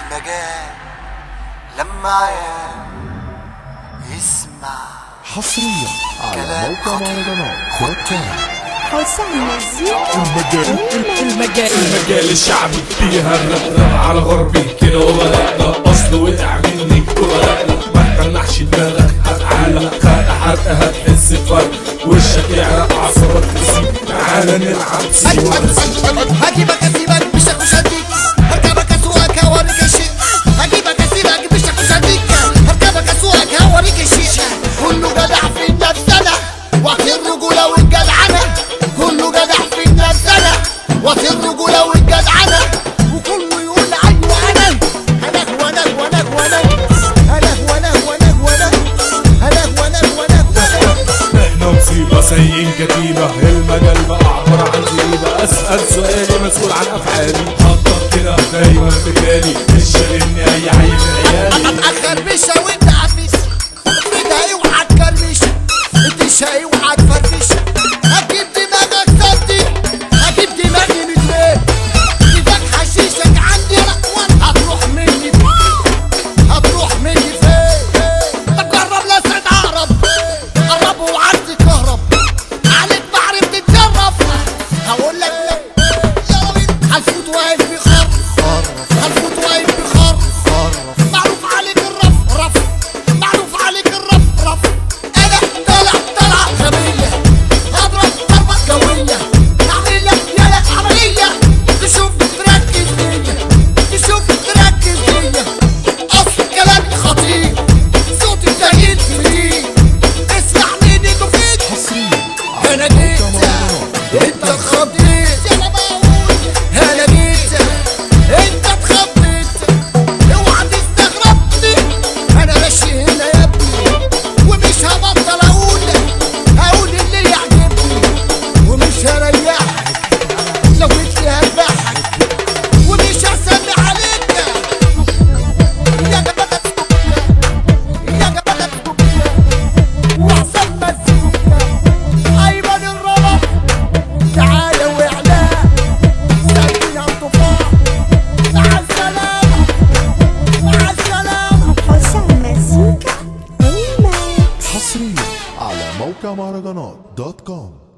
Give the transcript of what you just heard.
المجال لما عيان يسمع حصريا على كلام موقع مهرجانات دوت كوم حسام مزيكا المجال المجال المجال الشعبي فيها الرق على غربي كده وبدأنا أصل وقع مني وبدأنا ما تقنعش دماغك هتعلق خد حرق هتحس بفرق وشك يعرق عصبك تسيب تعالى نلعب سيوة هجيبك اسيبك مش هخش اديك هركبك اسوقك هوريك الشيء هجيبك اسيبك مش هخش اديك هركبك اسوقك هوريك الشيء كله جدع في النفسنة وقت الرجولة والجدعنة كله جدع في النفسنة وقت الرجولة والجدعنة وكله يقول ايوه انا انا وانا وانا وانا انا وانا وانا وانا انا وانا وانا وانا احنا مصيبة سيئين كتيبة المجال بقى عبارة عن زريبة اسأل سؤالي مسؤول عن افعالي خطط كده دايما في بالي مش شاغلني اي عيل من عيالي اخربشها وانت عفيس بدها اوعى تكرمش انت شقي اوعى تفرفش هجيب دماغك صدي هجيب دماغي من فين ايدك حشيشك عندي رقوان هتروح مني فين هتروح مني فين طب جرب لا سعد عقرب قرب وعدي كهرب عليك بعرف تتجرب هقول لك لا يلا بينا هنفوت واقف بخر هنفوت واقف بخر معروف عليك الرف رف معروف عليك الرف رف انا طالع طالع غبية هضرب ضربة قوية اعمل لك يالك عملية تشوف تركز فيا تشوف تركز فيا اصل كلامي خطير صوتي تقيل كتير اسمع مني تفيد حصريا انا جيت انت اتخضيت انا جيت انت اتخضيت اوعى تستغربني انا ماشي هنا يا ابني ومش هبطل اقول هقول اللي يعجبني ومش هريحك لو قلت لي هذبحك ومش هسمي عليك يا جبلة يا جبلة وحسن مزيكا ايمن الربط تعالى واعلاه سايبين الطفاح مع السلامة مع السلامة حسام مزيكا المال حصريا على موقع مهرجانات دوت كوم